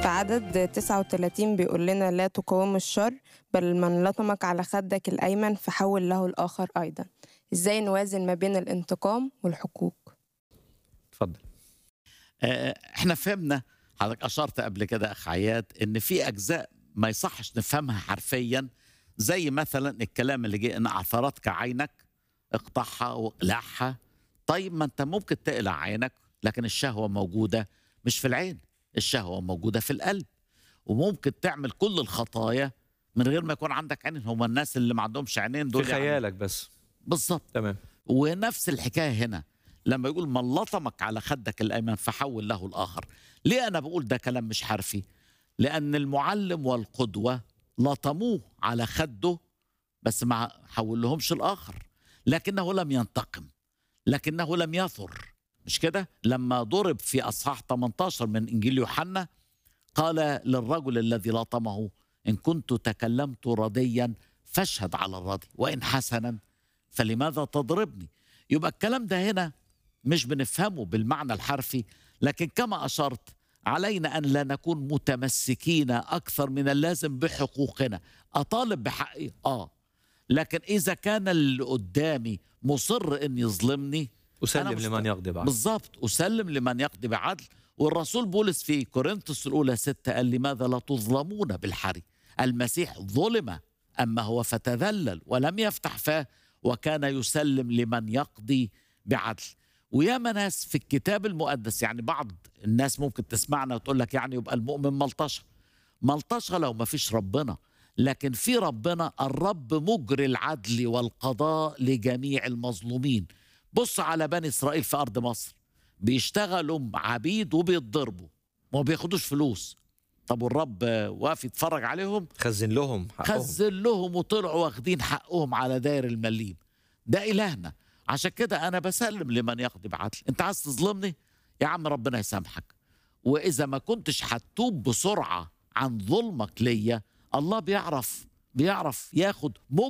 في عدد 39 بيقول لنا لا تقاوم الشر بل من لطمك على خدك الأيمن فحول له الآخر أيضا إزاي نوازن ما بين الانتقام والحقوق اتفضل آه، احنا فهمنا حضرتك اشرت قبل كده اخ عياد ان في اجزاء ما يصحش نفهمها حرفيا زي مثلا الكلام اللي جه ان اعثرتك عينك اقطعها واقلعها طيب ما انت ممكن تقلع عينك لكن الشهوه موجوده مش في العين الشهوه موجوده في القلب وممكن تعمل كل الخطايا من غير ما يكون عندك عين هم الناس اللي ما عندهمش عينين في دول يعني- خيالك بس بالظبط تمام ونفس الحكايه هنا لما يقول من لطمك على خدك الايمن فحول له الاخر ليه انا بقول ده كلام مش حرفي لان المعلم والقدوه لطموه على خده بس ما حول لهمش الاخر لكنه لم ينتقم لكنه لم يثر مش كده لما ضرب في اصحاح 18 من انجيل يوحنا قال للرجل الذي لطمه ان كنت تكلمت رديا فاشهد على الرضي وان حسنا فلماذا تضربني يبقى الكلام ده هنا مش بنفهمه بالمعنى الحرفي لكن كما أشرت علينا أن لا نكون متمسكين أكثر من اللازم بحقوقنا أطالب بحقي آه لكن إذا كان اللي قدامي مصر أن يظلمني اسلم أنا مست- لمن يقضي بعد بالظبط أسلم لمن يقضي بعدل والرسول بولس في كورنثوس الأولى ستة قال لماذا لا تظلمون بالحري المسيح ظلم أما هو فتذلل ولم يفتح فاه وكان يسلم لمن يقضي بعدل وياما ناس في الكتاب المقدس يعني بعض الناس ممكن تسمعنا وتقول لك يعني يبقى المؤمن ملطشه ملطشه لو ما فيش ربنا لكن في ربنا الرب مجري العدل والقضاء لجميع المظلومين بص على بني اسرائيل في ارض مصر بيشتغلوا عبيد وبيتضربوا ما بياخدوش فلوس طب والرب واقف يتفرج عليهم خزن لهم حقهم خزن لهم وطلعوا واخدين حقهم على داير المليم ده إلهنا عشان كده أنا بسلم لمن يقضي بعدل أنت عايز تظلمني يا عم ربنا يسامحك وإذا ما كنتش هتوب بسرعة عن ظلمك ليا الله بيعرف بيعرف ياخد